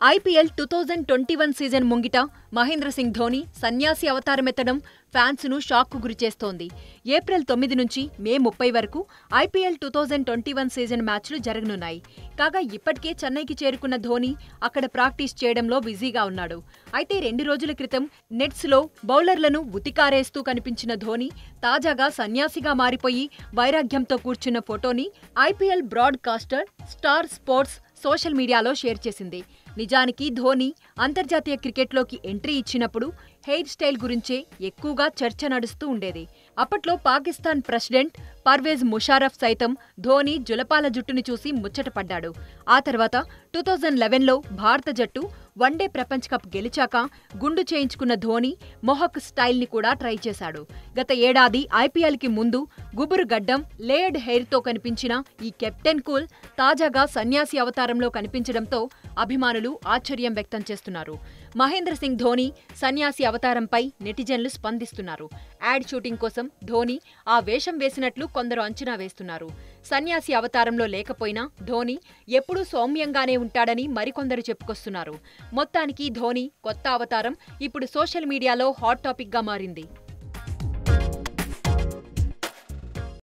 IPL two thousand twenty one season ముంగిట మహేంద్ర సింగ్ ధోని సన్యాసి అవతారమెత్తడం fans ను షాక్ కు గురిచేస్తోంది ఏప్రిల్ తొమ్మిది నుంచి మే ముప్పై వరకు IPL two thousand twenty one season మ్యాచ్లు జరగనున్నాయి కాగా ఇప్పటికే చెన్నైకి చేరుకున్న ధోని అక్కడ ప్రాక్టీస్ చేయడంలో బిజీగా ఉన్నాడు అయితే రెండు రోజుల క్రితం నెట్స్ లో బౌలర్లను ఉతికారేస్తూ కనిపించిన ధోని తాజాగా సన్యాసిగా మారిపోయి వైరాగ్యంతో కూర్చున్న ఫోటోని IPL broadcaster Star Sports social మీడియాలో షేర్ చేసింది నిజానికి ధోని అంతర్జాతీయ క్రికెట్లోకి ఎంట్రీ ఇచ్చినప్పుడు హెయిర్ స్టైల్ గురించే ఎక్కువగా చర్చ నడుస్తూ ఉండేది అప్పట్లో పాకిస్తాన్ ప్రెసిడెంట్ పర్వేజ్ ముషారఫ్ సైతం ధోని జులపాల జుట్టుని చూసి ముచ్చటపడ్డాడు ఆ తర్వాత టూ థౌజండ్ లెవెన్లో భారత జట్టు వన్డే ప్రపంచ్ కప్ గెలిచాక గుండు చేయించుకున్న ధోని మొహక్ స్టైల్ని కూడా ట్రై చేశాడు గత ఏడాది ఐపీఎల్కి ముందు గుబురు గడ్డం లేయర్డ్ హెయిర్తో కనిపించిన ఈ కెప్టెన్ కూల్ తాజాగా సన్యాసి అవతారంలో కనిపించడంతో అభిమానులు ఆశ్చర్యం వ్యక్తం చేస్తున్నారు మహేంద్ర సింగ్ ధోని సన్యాసి అవతారంపై నెటిజన్లు స్పందిస్తున్నారు యాడ్ షూటింగ్ కోసం ధోని ఆ వేషం వేసినట్లు కొందరు అంచనా వేస్తున్నారు సన్యాసి అవతారంలో లేకపోయినా ధోని ఎప్పుడూ సౌమ్యంగానే ఉంటాడని మరికొందరు చెప్పుకొస్తున్నారు మొత్తానికి ధోని కొత్త అవతారం ఇప్పుడు సోషల్ మీడియాలో హాట్ టాపిక్గా మారింది